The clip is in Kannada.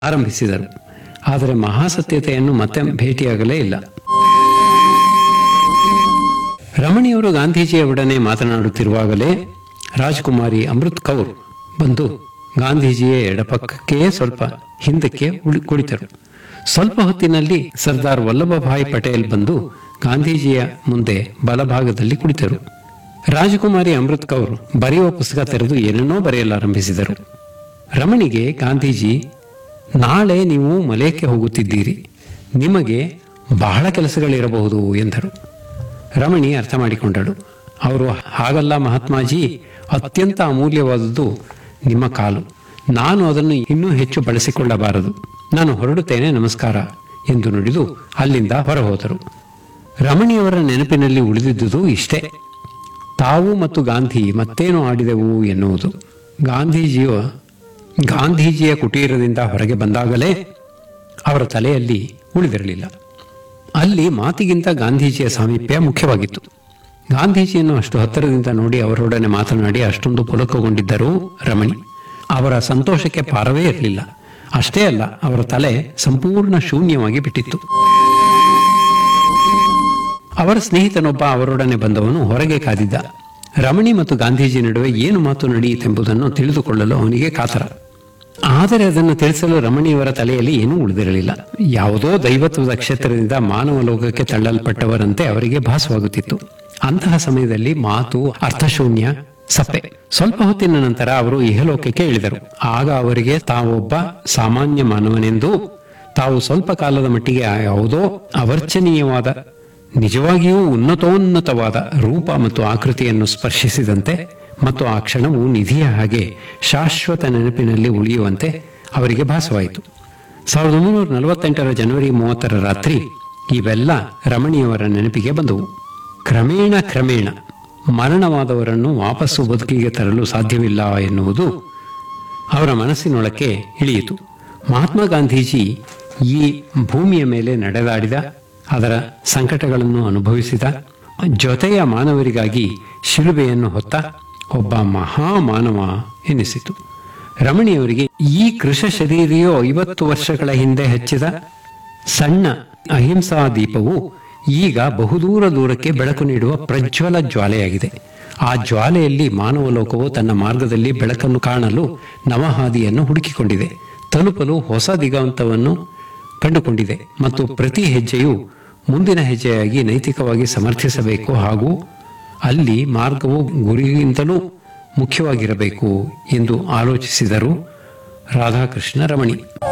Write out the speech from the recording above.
ಆರಂಭಿಸಿದರು ಆದರೆ ಮಹಾಸತ್ಯತೆಯನ್ನು ಮತ್ತೆ ಭೇಟಿಯಾಗಲೇ ಇಲ್ಲ ರಮಣಿಯವರು ಗಾಂಧೀಜಿಯವರೊಡನೆ ಮಾತನಾಡುತ್ತಿರುವಾಗಲೇ ರಾಜಕುಮಾರಿ ಅಮೃತ್ ಕೌರ್ ಬಂದು ಗಾಂಧೀಜಿಯ ಎಡಪಕ್ಕಕ್ಕೆ ಸ್ವಲ್ಪ ಹಿಂದಕ್ಕೆ ಉಳಿ- ಕುಳಿತರು ಸ್ವಲ್ಪ ಹೊತ್ತಿನಲ್ಲಿ ಸರ್ದಾರ್ ವಲ್ಲಭಭಾಯಿ ಪಟೇಲ್ ಬಂದು ಗಾಂಧೀಜಿಯ ಮುಂದೆ ಬಲಭಾಗದಲ್ಲಿ ಕುಳಿತರು ರಾಜಕುಮಾರಿ ಅಮೃತ್ ಕೌರ್ ಬರೆಯುವ ಪುಸ್ತಕ ತೆರೆದು ಏನನ್ನೋ ಬರೆಯಲಾರಂಭಿಸಿದರು ರಮಣಿಗೆ ಗಾಂಧೀಜಿ ನಾಳೆ ನೀವು ಮಲೇಕ್ಕೆ ಹೋಗುತ್ತಿದ್ದೀರಿ ನಿಮಗೆ ಬಹಳ ಕೆಲಸಗಳಿರಬಹುದು ಎಂದರು ರಮಣಿ ಅರ್ಥ ಮಾಡಿಕೊಂಡಳು ಅವರು ಹಾಗಲ್ಲ ಮಹಾತ್ಮಾಜಿ ಅತ್ಯಂತ ಅಮೂಲ್ಯವಾದದ್ದು ನಿಮ್ಮ ಕಾಲು ನಾನು ಅದನ್ನು ಇನ್ನೂ ಹೆಚ್ಚು ಬಳಸಿಕೊಳ್ಳಬಾರದು ನಾನು ಹೊರಡುತ್ತೇನೆ ನಮಸ್ಕಾರ ಎಂದು ನುಡಿದು ಅಲ್ಲಿಂದ ಹೊರಹೋದರು ರಮಣಿಯವರ ನೆನಪಿನಲ್ಲಿ ಉಳಿದಿದ್ದುದು ಇಷ್ಟೇ ತಾವು ಮತ್ತು ಗಾಂಧಿ ಮತ್ತೇನು ಆಡಿದೆವು ಎನ್ನುವುದು ಗಾಂಧೀಜಿಯ ಗಾಂಧೀಜಿಯ ಕುಟೀರದಿಂದ ಹೊರಗೆ ಬಂದಾಗಲೇ ಅವರ ತಲೆಯಲ್ಲಿ ಉಳಿದಿರಲಿಲ್ಲ ಅಲ್ಲಿ ಮಾತಿಗಿಂತ ಗಾಂಧೀಜಿಯ ಸಾಮೀಪ್ಯ ಮುಖ್ಯವಾಗಿತ್ತು ಗಾಂಧೀಜಿಯನ್ನು ಅಷ್ಟು ಹತ್ತಿರದಿಂದ ನೋಡಿ ಅವರೊಡನೆ ಮಾತನಾಡಿ ಅಷ್ಟೊಂದು ಪುಲಕಗೊಂಡಿದ್ದರೂ ರಮಣಿ ಅವರ ಸಂತೋಷಕ್ಕೆ ಪಾರವೇ ಇರಲಿಲ್ಲ ಅಷ್ಟೇ ಅಲ್ಲ ಅವರ ತಲೆ ಸಂಪೂರ್ಣ ಶೂನ್ಯವಾಗಿ ಬಿಟ್ಟಿತ್ತು ಅವರ ಸ್ನೇಹಿತನೊಬ್ಬ ಅವರೊಡನೆ ಬಂದವನು ಹೊರಗೆ ಕಾದಿದ್ದ ರಮಣಿ ಮತ್ತು ಗಾಂಧೀಜಿ ನಡುವೆ ಏನು ಮಾತು ನಡೆಯಿತೆಂಬುದನ್ನು ತಿಳಿದುಕೊಳ್ಳಲು ಅವನಿಗೆ ಕಾತರ ಆದರೆ ಅದನ್ನು ತಿಳಿಸಲು ರಮಣಿಯವರ ತಲೆಯಲ್ಲಿ ಏನೂ ಉಳಿದಿರಲಿಲ್ಲ ಯಾವುದೋ ದೈವತ್ವದ ಕ್ಷೇತ್ರದಿಂದ ಮಾನವ ಲೋಕಕ್ಕೆ ತಳ್ಳಲ್ಪಟ್ಟವರಂತೆ ಅವರಿಗೆ ಭಾಸವಾಗುತ್ತಿತ್ತು ಅಂತಹ ಸಮಯದಲ್ಲಿ ಮಾತು ಅರ್ಥಶೂನ್ಯ ಸಪ್ಪೆ ಸ್ವಲ್ಪ ಹೊತ್ತಿನ ನಂತರ ಅವರು ಇಹಲೋಕಕ್ಕೆ ಇಳಿದರು ಆಗ ಅವರಿಗೆ ತಾವೊಬ್ಬ ಸಾಮಾನ್ಯ ಮಾನವನೆಂದು ತಾವು ಸ್ವಲ್ಪ ಕಾಲದ ಮಟ್ಟಿಗೆ ಯಾವುದೋ ಅವರ್ಚನೀಯವಾದ ನಿಜವಾಗಿಯೂ ಉನ್ನತೋನ್ನತವಾದ ರೂಪ ಮತ್ತು ಆಕೃತಿಯನ್ನು ಸ್ಪರ್ಶಿಸಿದಂತೆ ಮತ್ತು ಆ ಕ್ಷಣವು ನಿಧಿಯ ಹಾಗೆ ಶಾಶ್ವತ ನೆನಪಿನಲ್ಲಿ ಉಳಿಯುವಂತೆ ಅವರಿಗೆ ಭಾಸವಾಯಿತು ಸಾವಿರದ ಒಂಬೈನೂರ ನಲವತ್ತೆಂಟರ ಜನವರಿ ಮೂವತ್ತರ ರಾತ್ರಿ ಇವೆಲ್ಲ ರಮಣಿಯವರ ನೆನಪಿಗೆ ಬಂದವು ಕ್ರಮೇಣ ಕ್ರಮೇಣ ಮರಣವಾದವರನ್ನು ವಾಪಸ್ಸು ಬದುಕಿಗೆ ತರಲು ಸಾಧ್ಯವಿಲ್ಲ ಎನ್ನುವುದು ಅವರ ಮನಸ್ಸಿನೊಳಕ್ಕೆ ಇಳಿಯಿತು ಮಹಾತ್ಮ ಗಾಂಧೀಜಿ ಈ ಭೂಮಿಯ ಮೇಲೆ ನಡೆದಾಡಿದ ಅದರ ಸಂಕಟಗಳನ್ನು ಅನುಭವಿಸಿದ ಜೊತೆಯ ಮಾನವರಿಗಾಗಿ ಶಿಲುಬೆಯನ್ನು ಹೊತ್ತ ಒಬ್ಬ ಮಹಾಮಾನವ ಎನಿಸಿತು ರಮಣಿಯವರಿಗೆ ಈ ಕೃಷ ಶರೀರಿಯೋ ಐವತ್ತು ವರ್ಷಗಳ ಹಿಂದೆ ಹಚ್ಚಿದ ಸಣ್ಣ ಅಹಿಂಸಾ ದೀಪವು ಈಗ ಬಹುದೂರ ದೂರಕ್ಕೆ ಬೆಳಕು ನೀಡುವ ಪ್ರಜ್ವಲ ಜ್ವಾಲೆಯಾಗಿದೆ ಆ ಜ್ವಾಲೆಯಲ್ಲಿ ಮಾನವ ಲೋಕವು ತನ್ನ ಮಾರ್ಗದಲ್ಲಿ ಬೆಳಕನ್ನು ಕಾಣಲು ನವಹಾದಿಯನ್ನು ಹುಡುಕಿಕೊಂಡಿದೆ ತಲುಪಲು ಹೊಸ ದಿಗಂತವನ್ನು ಕಂಡುಕೊಂಡಿದೆ ಮತ್ತು ಪ್ರತಿ ಹೆಜ್ಜೆಯು ಮುಂದಿನ ಹೆಜ್ಜೆಯಾಗಿ ನೈತಿಕವಾಗಿ ಸಮರ್ಥಿಸಬೇಕು ಹಾಗೂ ಅಲ್ಲಿ ಮಾರ್ಗವು ಗುರಿಗಿಂತಲೂ ಮುಖ್ಯವಾಗಿರಬೇಕು ಎಂದು ಆಲೋಚಿಸಿದರು ರಾಧಾಕೃಷ್ಣ ರಮಣಿ